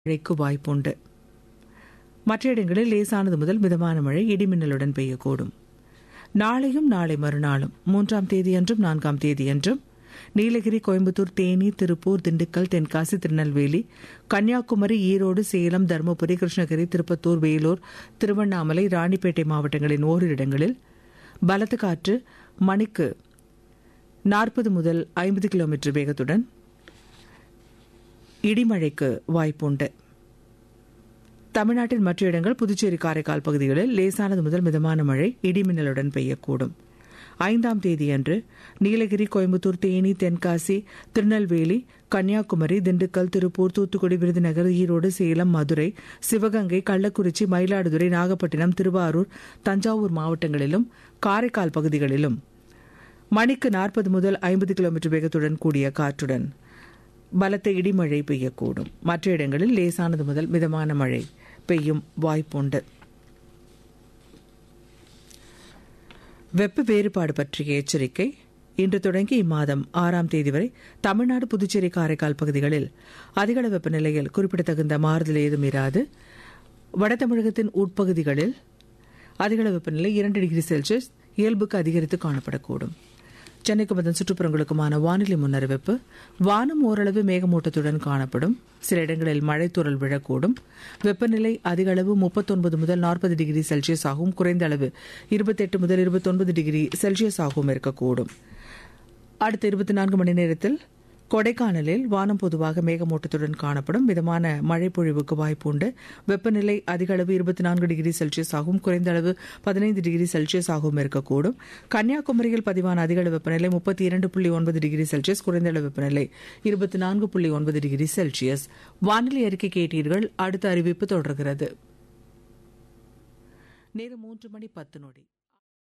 மழைக்கு வாய்ப்புண்டு மற்ற இடங்களில் லேசானது முதல் மிதமான மழை இடிமின்னலுடன் பெய்யக்கூடும் நாளையும் நாளை மறுநாளும் மூன்றாம் தேதியன்றும் நான்காம் தேதியன்றும் நீலகிரி கோயம்புத்தூர் தேனி திருப்பூர் திண்டுக்கல் தென்காசி திருநெல்வேலி கன்னியாகுமரி ஈரோடு சேலம் தருமபுரி கிருஷ்ணகிரி திருப்பத்தூர் வேலூர் திருவண்ணாமலை ராணிப்பேட்டை மாவட்டங்களின் ஓரிரு இடங்களில் பலத்த காற்று மணிக்கு நாற்பது முதல் ஐம்பது கிலோமீட்டர் வேகத்துடன் இடிமழைக்கு வாய்ப்புண்டு தமிழ்நாட்டின் மற்ற இடங்கள் புதுச்சேரி காரைக்கால் பகுதிகளில் லேசானது முதல் மிதமான மழை இடிமின்னலுடன் பெய்யக்கூடும் ஐந்தாம் தேதியன்று நீலகிரி கோயம்புத்தூர் தேனி தென்காசி திருநெல்வேலி கன்னியாகுமரி திண்டுக்கல் திருப்பூர் தூத்துக்குடி விருதுநகர் ஈரோடு சேலம் மதுரை சிவகங்கை கள்ளக்குறிச்சி மயிலாடுதுறை நாகப்பட்டினம் திருவாரூர் தஞ்சாவூர் மாவட்டங்களிலும் காரைக்கால் பகுதிகளிலும் மணிக்கு நாற்பது முதல் ஐம்பது கிலோமீட்டர் வேகத்துடன் கூடிய காற்றுடன் பலத்த இடிமழை பெய்யக்கூடும் மற்ற இடங்களில் லேசானது முதல் மிதமான மழை பெய்யும் வாய்ப்புண்டு வெப்ப வேறுபாடு பற்றிய எச்சரிக்கை இன்று தொடங்கி இம்மாதம் ஆறாம் தேதி வரை தமிழ்நாடு புதுச்சேரி காரைக்கால் பகுதிகளில் அதிகள வெப்பநிலையில் குறிப்பிடத்தகுந்த மாறுதல் ஏதும் இராது வட தமிழகத்தின் உட்பகுதிகளில் அதிகள வெப்பநிலை இரண்டு டிகிரி செல்சியஸ் இயல்புக்கு அதிகரித்து காணப்படக்கூடும் சென்னைக்கு அதன் சுற்றுப்புறங்களுக்குமான வானிலை முன்னறிவிப்பு வானம் ஓரளவு மேகமூட்டத்துடன் காணப்படும் சில இடங்களில் மழைத்தூறல் விழக்கூடும் வெப்பநிலை அதிக அளவு முப்பத்தொன்பது முதல் நாற்பது டிகிரி செல்சியஸ் ஆகவும் குறைந்த அளவு இருபத்தெட்டு முதல் இருபத்தொன்பது டிகிரி செல்சியஸ் ஆகவும் இருக்கக்கூடும் அடுத்த இருபத்தி நான்கு மணி நேரத்தில் கொடைக்கானலில் வானம் பொதுவாக மேகமூட்டத்துடன் காணப்படும் மிதமான மழை பொழிவுக்கு வாய்ப்பு உண்டு வெப்பநிலை அதிக அளவு இருபத்தி நான்கு டிகிரி செல்சியஸ் ஆகவும் குறைந்த அளவு பதினைந்து டிகிரி செல்சியஸ் ஆகவும் இருக்கக்கூடும் கன்னியாகுமரியில் பதிவான அதிக அளவு வெப்பநிலை முப்பத்தி இரண்டு புள்ளி ஒன்பது டிகிரி செல்சியஸ் குறைந்த அளவு வெப்பநிலை இருபத்தி நான்கு புள்ளி ஒன்பது டிகிரி செல்சியஸ் வானிலை அறிக்கை கேட்டீர்கள் அடுத்த அறிவிப்பு தொடர்கிறது நேரம் மூன்று மணி பத்து நொடி